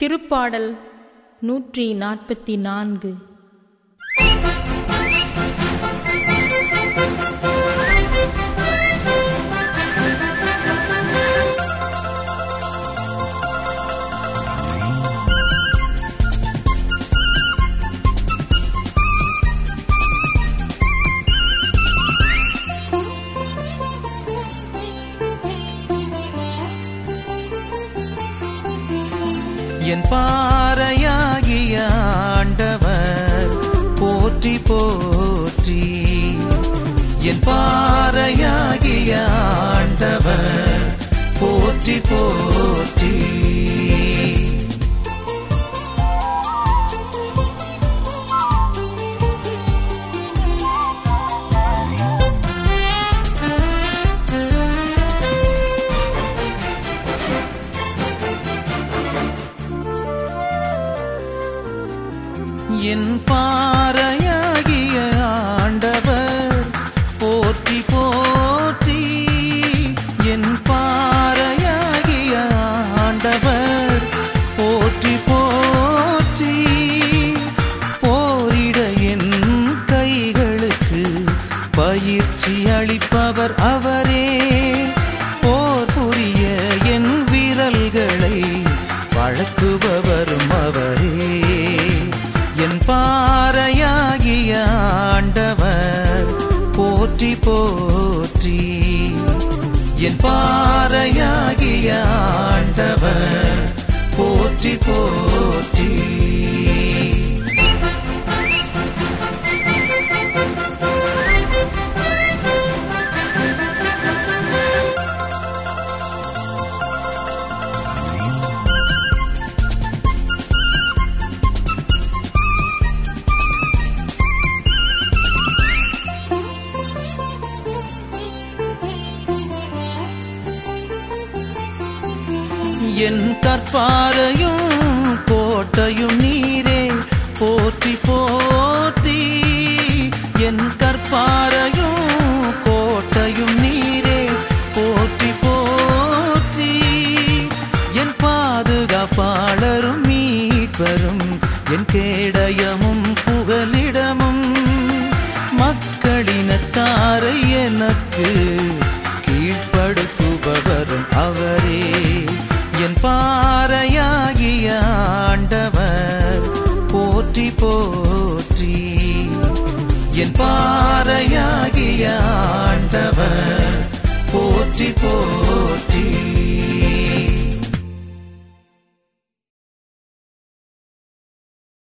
திருப்பாடல் நூற்றி நாற்பத்தி நான்கு என் பாறையாகிய ஆண்டவர் போற்றி போற்றி என் பாறையாகிய ஆண்டவர் போற்றி போற்றி என் பாறையாகிய ஆண்டவர் போற்றி போற்றி என் பாறையாகிய ஆண்டவர் போற்றி போற்றி போரிட என் கைகளுக்கு பயிற்சி அளிப்பவர் அவரே போர் புரிய என் விரல்களை வழக்குபவரும் அவரே என் பாறையாகிய ஆண்டவர் போற்றி போற்றி என் பாறையாகிய ஆண்டவர் போற்றி போற்றி என் கற்பாரையும் கோட்டையும் நீரே போற்றி போற்றி என் கற்பாரையும் கோட்டையும் நீரே போற்றி போற்றி என் பாதுகாப்பாளரும் மீட்பரும் என் கேடயமும் புகலிடமும் மக்களினத்தாரை எனக்கு